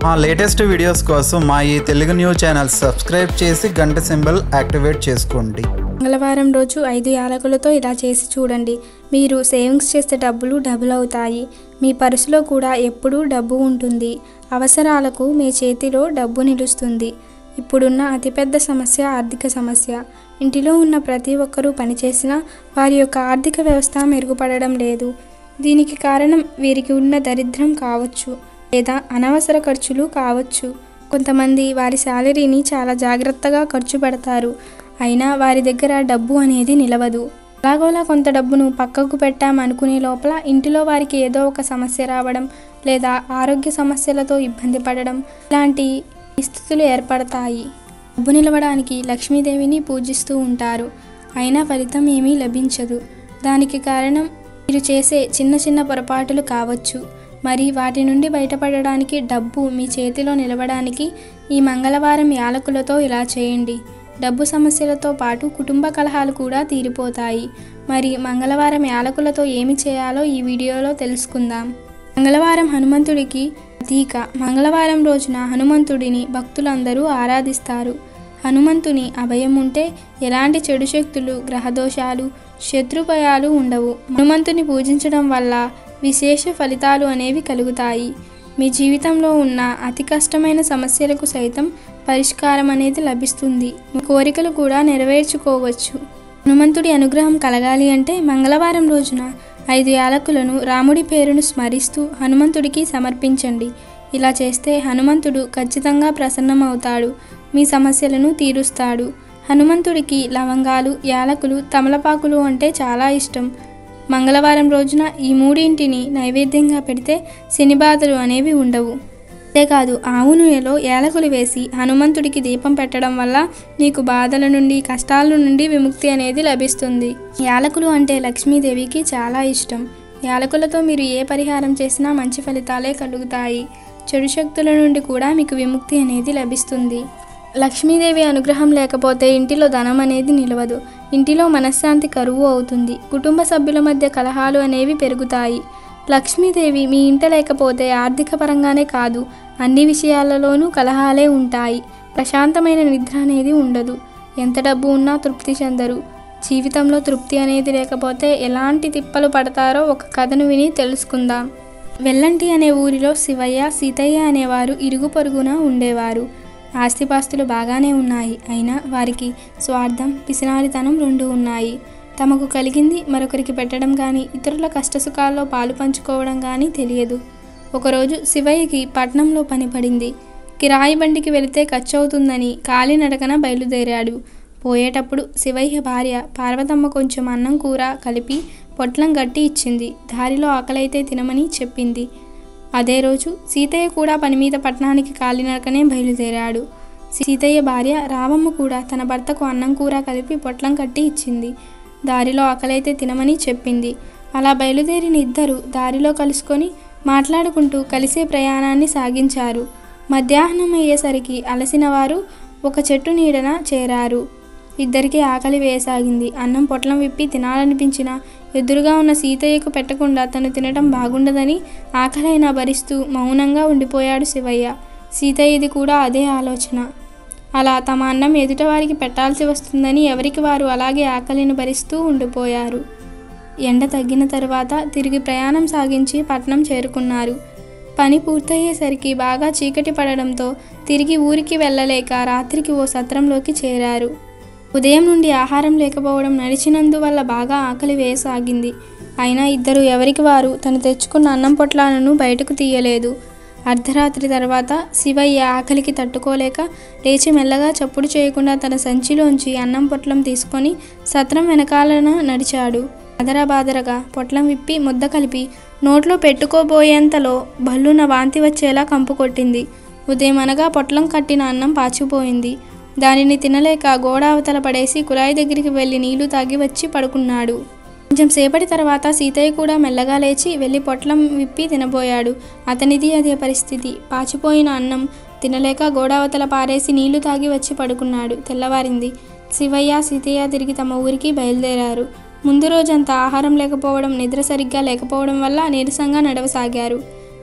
మా latest videos కోసం మా ఈ తెలుగు న్యూస్ ఛానల్ సబ్స్క్రైబ్ చేసి గంట సింబల్ యాక్టివేట్ చేసుకోండి మంగళవారం రోజు ఐదు యాలకులతో ఇలా చేసి చూడండి మీరు సేవింగ్స్ చేసే డబ్బులు డబుల్ అవుతాయి మీ పర్సులో కూడా ఎప్పుడూ డబ్బు ఉంటుంది అవసరాలకు మీ చేతిలో డబ్బు నిలుస్తుంది ఇప్పుడున్న అతిపెద్ద సమస్య ఆర్థిక సమస్య ఇంటిలో ఉన్న ప్రతి ఒక్కరూ పనిచేసినా వారి యొక్క ఆర్థిక వ్యవస్థ మెరుగుపడడం లేదు దీనికి కారణం వీరికి ఉన్న దరిద్రం కావచ్చు లేదా అనవసర ఖర్చులు కావచ్చు కొంతమంది వారి శాలరీని చాలా జాగ్రత్తగా ఖర్చు పెడతారు అయినా వారి దగ్గర డబ్బు అనేది నిలవదు అలాగోలా కొంత డబ్బును పక్కకు పెట్టామనుకునే లోపల ఇంటిలో వారికి ఏదో ఒక సమస్య రావడం లేదా ఆరోగ్య సమస్యలతో ఇబ్బంది పడడం ఇలాంటి పరిస్థితులు ఏర్పడతాయి డబ్బు నిలవడానికి లక్ష్మీదేవిని పూజిస్తూ ఉంటారు అయినా ఫలితం ఏమీ లభించదు దానికి కారణం మీరు చేసే చిన్న చిన్న పొరపాటులు కావచ్చు మరి వాటి నుండి బయటపడడానికి డబ్బు మీ చేతిలో నిలవడానికి ఈ మంగళవారం యాలకులతో ఇలా చేయండి డబ్బు సమస్యలతో పాటు కుటుంబ కలహాలు కూడా తీరిపోతాయి మరి మంగళవారం యాలకులతో ఏమి చేయాలో ఈ వీడియోలో తెలుసుకుందాం మంగళవారం హనుమంతుడికి ప్రతీక మంగళవారం రోజున హనుమంతుడిని భక్తులందరూ ఆరాధిస్తారు హనుమంతుని అభయం ఉంటే ఎలాంటి చెడు శక్తులు గ్రహదోషాలు శత్రుభయాలు ఉండవు హనుమంతుని పూజించడం వల్ల విశేష ఫలితాలు అనేవి కలుగుతాయి మీ జీవితంలో ఉన్న అతి కష్టమైన సమస్యలకు సైతం పరిష్కారం అనేది లభిస్తుంది మీ కోరికలు కూడా నెరవేర్చుకోవచ్చు హనుమంతుడి అనుగ్రహం కలగాలి అంటే మంగళవారం రోజున ఐదు యాలకులను రాముడి పేరును స్మరిస్తూ హనుమంతుడికి సమర్పించండి ఇలా చేస్తే హనుమంతుడు ఖచ్చితంగా ప్రసన్నమవుతాడు మీ సమస్యలను తీరుస్తాడు హనుమంతుడికి లవంగాలు యాలకులు తమలపాకులు అంటే చాలా ఇష్టం మంగళవారం రోజున ఈ మూడింటిని నైవేద్యంగా పెడితే శని బాధలు అనేవి ఉండవు అంతేకాదు ఆవు నూనెలో యాలకులు వేసి హనుమంతుడికి దీపం పెట్టడం వల్ల మీకు బాధల నుండి కష్టాల నుండి విముక్తి అనేది లభిస్తుంది యాలకులు అంటే లక్ష్మీదేవికి చాలా ఇష్టం యాలకులతో మీరు ఏ పరిహారం చేసినా మంచి ఫలితాలే కలుగుతాయి చెడు శక్తుల నుండి కూడా మీకు విముక్తి అనేది లభిస్తుంది లక్ష్మీదేవి అనుగ్రహం లేకపోతే ఇంటిలో ధనం అనేది నిలవదు ఇంటిలో మనశ్శాంతి కరువు అవుతుంది కుటుంబ సభ్యుల మధ్య కలహాలు అనేవి పెరుగుతాయి లక్ష్మీదేవి మీ ఇంట లేకపోతే ఆర్థిక పరంగానే కాదు అన్ని విషయాలలోనూ కలహాలే ఉంటాయి ప్రశాంతమైన నిద్ర అనేది ఉండదు ఎంత డబ్బు ఉన్నా తృప్తి చెందరు జీవితంలో తృప్తి అనేది లేకపోతే ఎలాంటి తిప్పలు పడతారో ఒక కథను విని తెలుసుకుందాం వెల్లంటి అనే ఊరిలో శివయ్య సీతయ్య అనేవారు ఇరుగు పొరుగున ఉండేవారు ఆస్తిపాస్తులు బాగానే ఉన్నాయి అయినా వారికి స్వార్థం పిసినారితనం రెండు ఉన్నాయి తమకు కలిగింది మరొకరికి పెట్టడం కానీ ఇతరుల కష్టసుఖాల్లో పాలు పంచుకోవడం కానీ తెలియదు ఒకరోజు శివయ్యకి పట్నంలో పని పడింది కిరాయి బండికి వెళితే ఖర్చు అవుతుందని కాలినడకన బయలుదేరాడు పోయేటప్పుడు శివయ్య భార్య పార్వతమ్మ కొంచెం అన్నం కూర కలిపి పొట్లం గట్టి ఇచ్చింది దారిలో ఆకలైతే తినమని చెప్పింది అదే రోజు సీతయ్య కూడా పని మీద పట్టణానికి కాలినడకనే బయలుదేరాడు సీతయ్య భార్య రావమ్మ కూడా తన భర్తకు అన్నం కూర కలిపి పొట్లం కట్టి ఇచ్చింది దారిలో ఆకలైతే తినమని చెప్పింది అలా బయలుదేరిన ఇద్దరు దారిలో కలుసుకొని మాట్లాడుకుంటూ కలిసే ప్రయాణాన్ని సాగించారు మధ్యాహ్నం అయ్యేసరికి అలసిన వారు ఒక చెట్టు నీడన చేరారు ఇద్దరికీ ఆకలి వేయసాగింది అన్నం పొట్లం విప్పి తినాలనిపించిన ఎదురుగా ఉన్న సీతయ్యకు పెట్టకుండా తను తినటం బాగుండదని ఆకలైనా భరిస్తూ మౌనంగా ఉండిపోయాడు శివయ్య సీతయ్యది కూడా అదే ఆలోచన అలా తమ అన్నం ఎదుటవారికి పెట్టాల్సి వస్తుందని ఎవరికి వారు అలాగే ఆకలిని భరిస్తూ ఉండిపోయారు ఎండ తగ్గిన తరువాత తిరిగి ప్రయాణం సాగించి పట్నం చేరుకున్నారు పని పూర్తయ్యేసరికి బాగా చీకటి పడడంతో తిరిగి ఊరికి వెళ్ళలేక రాత్రికి ఓ సత్రంలోకి చేరారు ఉదయం నుండి ఆహారం లేకపోవడం నడిచినందువల్ల బాగా ఆకలి వేయసాగింది అయినా ఇద్దరు ఎవరికి వారు తను తెచ్చుకున్న అన్నం పొట్లాలను బయటకు తీయలేదు అర్ధరాత్రి తర్వాత శివయ్య ఆకలికి తట్టుకోలేక లేచి మెల్లగా చప్పుడు చేయకుండా తన సంచిలోంచి అన్నం పొట్లం తీసుకొని సత్రం వెనకాలన నడిచాడు బాదరా బాదరగా పొట్లం విప్పి ముద్ద కలిపి నోట్లో పెట్టుకోబోయేంతలో భల్లున వాంతి వచ్చేలా కంపు కొట్టింది ఉదయం అనగా పొట్లం కట్టిన అన్నం పాచిపోయింది దానిని తినలేక గోడ అవతల పడేసి కుళాయి దగ్గరికి వెళ్ళి నీళ్లు తాగి వచ్చి పడుకున్నాడు కొంచెం సేపటి తర్వాత సీతయ్య కూడా మెల్లగా లేచి వెళ్ళి పొట్లం విప్పి తినబోయాడు అతనిది అదే పరిస్థితి పాచిపోయిన అన్నం తినలేక గోడావతల పారేసి నీళ్లు తాగి వచ్చి పడుకున్నాడు తెల్లవారింది శివయ్య సీతయ్య తిరిగి తమ ఊరికి బయలుదేరారు ముందు రోజంతా ఆహారం లేకపోవడం నిద్ర సరిగ్గా లేకపోవడం వల్ల నీరసంగా నడవసాగారు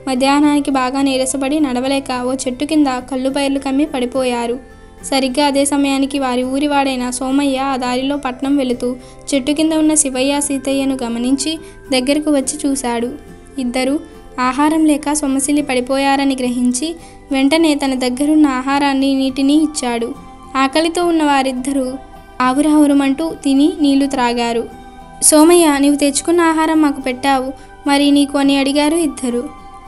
మధ్యాహ్నానికి బాగా నీరసపడి నడవలేక ఓ చెట్టు కింద కళ్ళు బయర్లు కమ్మి పడిపోయారు సరిగ్గా అదే సమయానికి వారి ఊరివాడైన సోమయ్య ఆ దారిలో పట్నం వెళుతూ చెట్టు కింద ఉన్న శివయ్య సీతయ్యను గమనించి దగ్గరకు వచ్చి చూశాడు ఇద్దరు ఆహారం లేక సొమ్మసిల్లి పడిపోయారని గ్రహించి వెంటనే తన దగ్గరున్న ఆహారాన్ని నీటిని ఇచ్చాడు ఆకలితో ఉన్న వారిద్దరూ ఆవురావురమంటూ తిని నీళ్లు త్రాగారు సోమయ్య నీవు తెచ్చుకున్న ఆహారం మాకు పెట్టావు మరి నీకు అని అడిగారు ఇద్దరు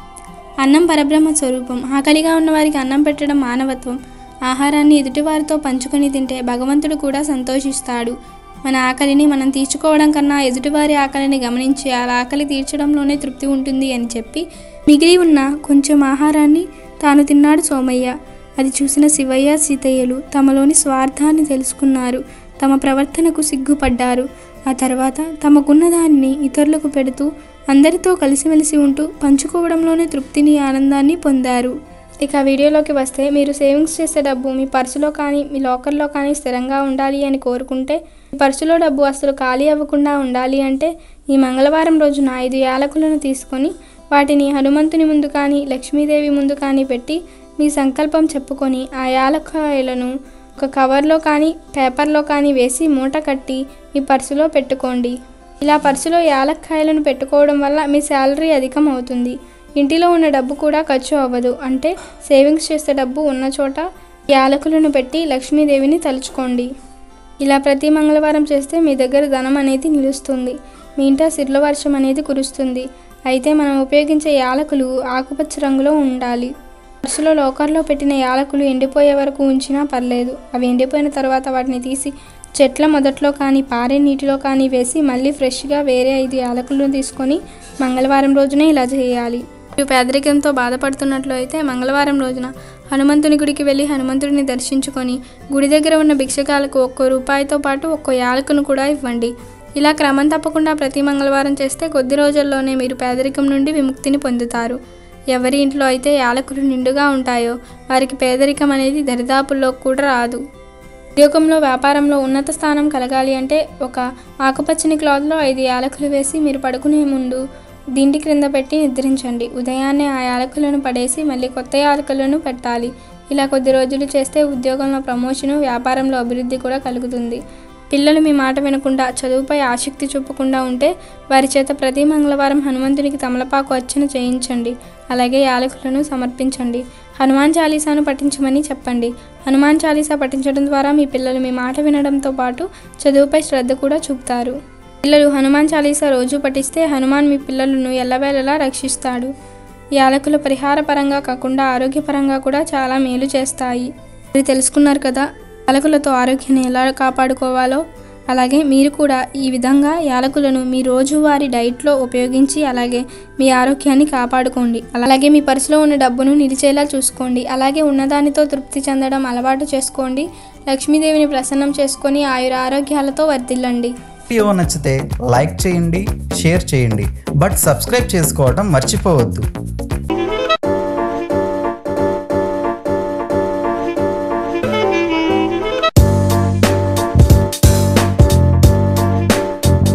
అన్నం పరబ్రహ్మ స్వరూపం ఆకలిగా ఉన్న వారికి అన్నం పెట్టడం మానవత్వం ఆహారాన్ని ఎదుటివారితో పంచుకొని తింటే భగవంతుడు కూడా సంతోషిస్తాడు మన ఆకలిని మనం తీర్చుకోవడం కన్నా ఎదుటివారి ఆకలిని గమనించి ఆ ఆకలి తీర్చడంలోనే తృప్తి ఉంటుంది అని చెప్పి మిగిలి ఉన్న కొంచెం ఆహారాన్ని తాను తిన్నాడు సోమయ్య అది చూసిన శివయ్య సీతయ్యలు తమలోని స్వార్థాన్ని తెలుసుకున్నారు తమ ప్రవర్తనకు సిగ్గుపడ్డారు ఆ తర్వాత తమకున్న దానిని ఇతరులకు పెడుతూ అందరితో కలిసిమెలిసి ఉంటూ పంచుకోవడంలోనే తృప్తిని ఆనందాన్ని పొందారు ఇక వీడియోలోకి వస్తే మీరు సేవింగ్స్ చేసే డబ్బు మీ పర్సులో కానీ మీ లాకర్లో కానీ స్థిరంగా ఉండాలి అని కోరుకుంటే మీ పర్సులో డబ్బు అసలు ఖాళీ అవ్వకుండా ఉండాలి అంటే ఈ మంగళవారం రోజున ఐదు యాలకులను తీసుకొని వాటిని హనుమంతుని ముందు కానీ లక్ష్మీదేవి ముందు కానీ పెట్టి మీ సంకల్పం చెప్పుకొని ఆ యాలకాయలను ఒక కవర్లో కానీ పేపర్లో కానీ వేసి మూట కట్టి మీ పర్సులో పెట్టుకోండి ఇలా పర్సులో యాలక్కాయలను పెట్టుకోవడం వల్ల మీ శాలరీ అధికం అవుతుంది ఇంటిలో ఉన్న డబ్బు కూడా ఖర్చు అవ్వదు అంటే సేవింగ్స్ చేసే డబ్బు ఉన్న చోట యాలకులను పెట్టి లక్ష్మీదేవిని తలుచుకోండి ఇలా ప్రతి మంగళవారం చేస్తే మీ దగ్గర ధనం అనేది నిలుస్తుంది మీ ఇంట సిర్ల వర్షం అనేది కురుస్తుంది అయితే మనం ఉపయోగించే యాలకులు ఆకుపచ్చ రంగులో ఉండాలి పర్సులో లోకర్లో పెట్టిన యాలకులు ఎండిపోయే వరకు ఉంచినా పర్లేదు అవి ఎండిపోయిన తర్వాత వాటిని తీసి చెట్ల మొదట్లో కానీ పారే నీటిలో కానీ వేసి మళ్ళీ ఫ్రెష్గా వేరే ఐదు యాలకులను తీసుకొని మంగళవారం రోజునే ఇలా చేయాలి మీరు పేదరికంతో బాధపడుతున్నట్లు అయితే మంగళవారం రోజున హనుమంతుని గుడికి వెళ్ళి హనుమంతుడిని దర్శించుకొని గుడి దగ్గర ఉన్న భిక్షకాలకు ఒక్కో రూపాయితో పాటు ఒక్కో యాలకును కూడా ఇవ్వండి ఇలా క్రమం తప్పకుండా ప్రతి మంగళవారం చేస్తే కొద్ది రోజుల్లోనే మీరు పేదరికం నుండి విముక్తిని పొందుతారు ఎవరి ఇంట్లో అయితే యాలకులు నిండుగా ఉంటాయో వారికి పేదరికం అనేది దరిదాపుల్లో కూడా రాదు ఉద్యోగంలో వ్యాపారంలో ఉన్నత స్థానం కలగాలి అంటే ఒక ఆకుపచ్చని క్లాత్లో ఐదు యాలకులు వేసి మీరు పడుకునే ముందు దిండి క్రింద పెట్టి నిద్రించండి ఉదయాన్నే ఆ యాలకులను పడేసి మళ్ళీ కొత్త యాలకులను పెట్టాలి ఇలా కొద్ది రోజులు చేస్తే ఉద్యోగంలో ప్రమోషను వ్యాపారంలో అభివృద్ధి కూడా కలుగుతుంది పిల్లలు మీ మాట వినకుండా చదువుపై ఆసక్తి చూపకుండా ఉంటే వారి చేత ప్రతి మంగళవారం హనుమంతునికి తమలపాకు అర్చన చేయించండి అలాగే యాలకులను సమర్పించండి హనుమాన్ చాలీసాను పఠించమని చెప్పండి హనుమాన్ చాలీసా పఠించడం ద్వారా మీ పిల్లలు మీ మాట వినడంతో పాటు చదువుపై శ్రద్ధ కూడా చూపుతారు పిల్లలు హనుమాన్ చాలీసా రోజు పఠిస్తే హనుమాన్ మీ పిల్లలను ఎల్లవేళలా రక్షిస్తాడు యాలకుల పరిహార పరంగా కాకుండా ఆరోగ్యపరంగా కూడా చాలా మేలు చేస్తాయి మీరు తెలుసుకున్నారు కదా యాలకులతో ఆరోగ్యాన్ని ఎలా కాపాడుకోవాలో అలాగే మీరు కూడా ఈ విధంగా యాలకులను మీ రోజువారీ డైట్లో ఉపయోగించి అలాగే మీ ఆరోగ్యాన్ని కాపాడుకోండి అలాగే మీ పర్సులో ఉన్న డబ్బును నిలిచేలా చూసుకోండి అలాగే ఉన్నదానితో తృప్తి చెందడం అలవాటు చేసుకోండి లక్ష్మీదేవిని ప్రసన్నం చేసుకొని ఆయుర ఆరోగ్యాలతో వర్ధిల్లండి వీడియో నచ్చితే లైక్ చేయండి షేర్ చేయండి బట్ సబ్స్క్రైబ్ చేసుకోవడం మర్చిపోవద్దు